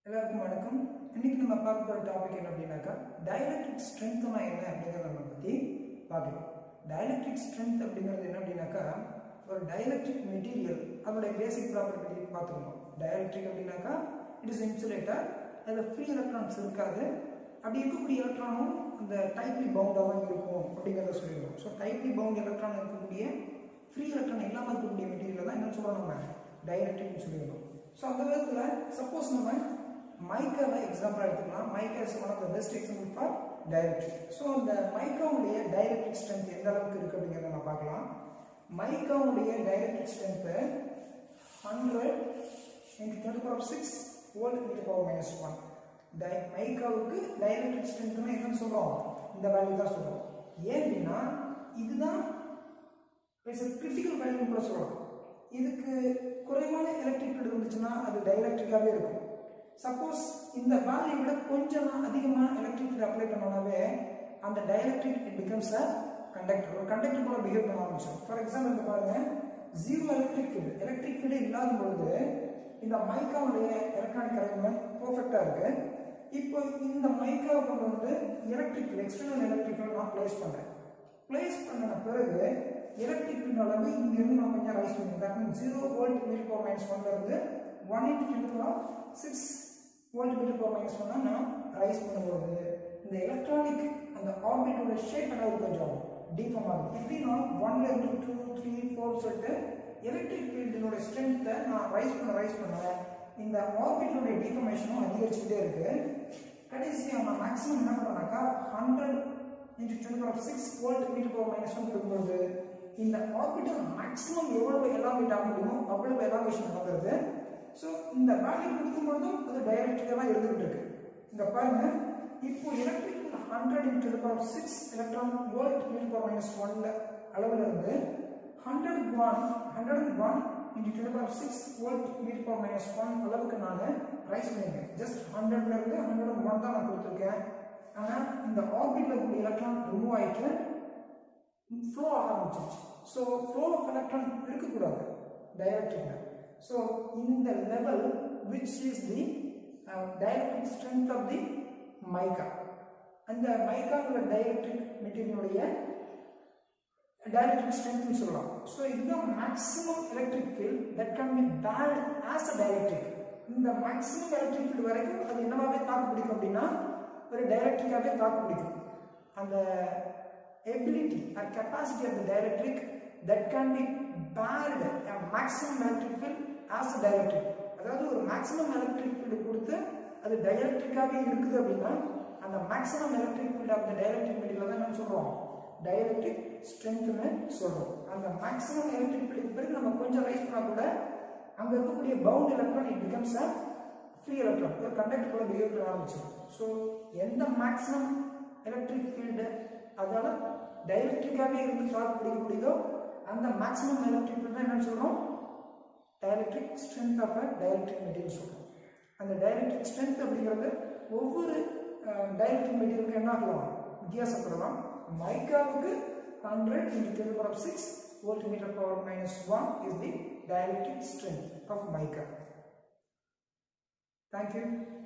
எல்லாருக்கும் வணக்கம் இன்னைக்கு நம்ம பார்க்க போகிற டாபிக் என்ன அப்படின்னாக்கா டைலக்ட்ரிக் ஸ்ட்ரென்த்னா என்ன அப்படிங்கிறத நம்ம பற்றி பார்க்கலாம் டைலக்ட்ரிக் ஸ்ட்ரென்த் அப்படிங்கிறது என்ன அப்படின்னாக்கா ஒரு டைலக்ட்ரிக் மெட்டீரியல் அதோடைய பேசிக் ப்ராப்பர்ட்டி பற்றி பார்த்துக்கணும் டைலக்ட்ரிக் அப்படின்னாக்கா இட் இஸ் இன்சுலேட்டர் அதில் ஃப்ரீ எலக்ட்ரான்ஸ் இருக்காது அப்படி இருக்கக்கூடிய எலக்ட்ரானும் அந்த டைப்லி பவுண்டாக தான் இருக்கும் அப்படிங்கிறத சொல்லிடுவோம் ஸோ டைப்லி பவுண்ட் எலக்ட்ரான் இருக்கக்கூடிய ஃப்ரீ எலக்ட்ரான் இல்லாமல் இருக்கக்கூடிய மெட்டீரியல் தான் என்ன சொல்கிறோம் நம்ம டைலக்ட்ரிக்னு சொல்லிடுவோம் ஸோ அந்த விதத்தில் சப்போஸ் நம்ம மைக்காவை எக்ஸாம்பிள் எடுத்துக்கலாம் mica is one of the best example for dielectric so அந்த மைக்காவுடைய டைரக்ட்ரிக் ஸ்ட்ரென்த் எந்த அளவுக்கு இருக்குது அப்படிங்கிறத நம்ம பார்க்கலாம் மைக்காவுடைய dielectric strength hundred into twenty power six volt meter power minus one டை மைக்காவுக்கு டைரக்ட்ரிக் ஸ்ட்ரென்த்னா என்னன்னு சொல்கிறோம் இந்த வேல்யூ தான் சொல்கிறோம் ஏன் அப்படின்னா இதுதான் இட்ஸ் கிரிட்டிக்கல் வேல்யூ கூட சொல்லலாம் இதுக்கு குறைவான எலக்ட்ரிக் ஃபீல்டு இருந்துச்சுன்னா அது டைலக்ட்ரிக்காகவே இருக்கும் சப்போஸ் இந்த வேல்யூ விட கொஞ்சம் அதிகமாக எலக்ட்ரிக் ஃபீல்டு அப்ளை பண்ணோம்னாவே அந்த dielectric it becomes a conductor ஒரு கண்டக்டர் போல பிஹேவ் பண்ண ஆரம்பிச்சோம் ஃபார் எக்ஸாம்பிள் இந்த பாருங்க zero electric field electric field இல்லாத பொழுது இந்த மைக்காவுடைய எலக்ட்ரானிக் அரேஞ்ச்மெண்ட் பர்ஃபெக்டாக இருக்கு இப்போ இந்த மைக்காவை கொண்டு வந்து electric field external electric field நான் ப்ளேஸ் பண்ணுறேன் ப்ளேஸ் பண்ணின பிறகு எலக்ட்ரிக் ஃபீல்ட் அளவு இங்கிருந்து நான் கொஞ்சம் ரைஸ் பண்ணி that mean zero volt meter power minus ஒன்ல இருந்து one into ten power six volt meter power minus ஒன்னா நான் ரைஸ் பண்ணும்போது இந்த எலக்ட்ரானிக் அந்த ஆர்பிட்டோட ஷேப் என்ன கொஞ்சம் டீஃபார்ம் ஆகும் எப்படின்னா ஒன்ல இருந்து டூ த்ரீ ஃபோர் சொல்லிட்டு எலக்ட்ரிக் ஃபீல்டினோட ஸ்ட்ரென்த்தை நான் ரைஸ் பண்ண ரைஸ் பண்ண இந்த ஆர்பிட்டோட டிஃபர்மேஷனும் அதிகரிச்சுக்கிட்டே இருக்கு கடைசியாக நான் மேக்ஸிமம் என்ன பண்ணுறேன்னாக்கா hundred into ten power six volt meter power minus one கொடுக்கும்போது இந்த ஆர்பிட்டல் மேக்ஸிமம் எவ்வளவு எலாங்கேட் ஆக முடியுமோ அவ்வளவு எலாங்கேஷன் நடக்கிறது ஸோ இந்த வேல்யூ கொடுக்கும்பொழுதும் அது டைரக்டாக தான் இருந்துகிட்டு இருக்கு இங்க பாருங்க இப்போ electric hundred into power six electron volt meter power minus ஒன்ல அளவில் இருந்து hundred one hundred and one into ten power six volt meter power minus one அளவுக்கு நான் ரைஸ் பண்ணியிருக்கேன் ஜஸ்ட் ஹண்ட்ரட்ல இருந்து ஹண்ட்ரட் அண்ட் ஒன் தான் நான் கொடுத்துருக்கேன் ஆனால் இந்த ஆர்பிட்ல கூடிய எலக்ட்ரான் ரிமூவ் ஆயிட்டு ஃப்ளோ ஆக ஆரம்பிச்சிருச்சு ஸோ ஃப்ளோ ஆஃப் எலக்ட்ரான் இருக்கக்கூடாது டைரக்ட்ரிக்ல ஸோ இந்த level which is the dielectric strength of the mica அந்த மைக்காங்கிற டைரக்ட்ரிக் மெட்டீரியலுடைய டைரக்ட்ரிக் ஸ்ட்ரென்த்னு சொல்லலாம் ஸோ இதுதான் maximum electric field that can be bad as a dielectric இந்த மேக்ஸிமம் எலக்ட்ரிக் ஃபீல்டு வரைக்கும் அது என்னவாவே தாக்கு பிடிக்கும் அப்படின்னா ஒரு டைரக்ட்ரிக்காகவே தாக்கு பிடிக்கும் அந்த ability or capacity of the dielectric that can be bared a maximum electric field as a dielectric அதாவது ஒரு மேக்ஸிமம் எலக்ட்ரிக் ஃபீல்டு கொடுத்து அது டைஎலக்ட்ரிக்காகவே இருக்குது அப்படின்னா அந்த maximum electric field of the dielectric material தான் என்ன சொல்கிறோம் டைஎலக்ட்ரிக் ஸ்ட்ரென்த்னு சொல்கிறோம் அந்த மேக்ஸிமம் எலக்ட்ரிக் ஃபீல்டுக்கு பிறகு நம்ம கொஞ்சம் ரைஸ் பண்ணால் கூட அங்கே இருக்கக்கூடிய bound electron it becomes a free electron ஒரு கண்டக்டர் கூட பிஹேவ் பண்ண ஆரம்பிச்சிடும் ஸோ எந்த மேக்ஸிமம் எலக்ட்ரிக் ஃபீல்டு அதால டைஎலக்ட்ரிக்காகவே இருந்து தாக்கு பிடிக்க முடியுதோ அந்த மேக்ஸிமம் எலக்ட்ரிக் ஃபீல்டு தான் என்னன்னு சொல்கிறோம் dielectric strength of a dielectric material சொல்கிறோம் அந்த டைஎலக்ட்ரிக் ஸ்ட்ரென்த் அப்படிங்கிறது ஒவ்வொரு டைஎலக்ட்ரிக் மெட்டீரியலுக்கும் என்ன ஆகலாம் வித்தியாசப்படலாம் மைக்காவுக்கு hundred into ten power six volt meter power minus one is the dielectric strength of mica thank you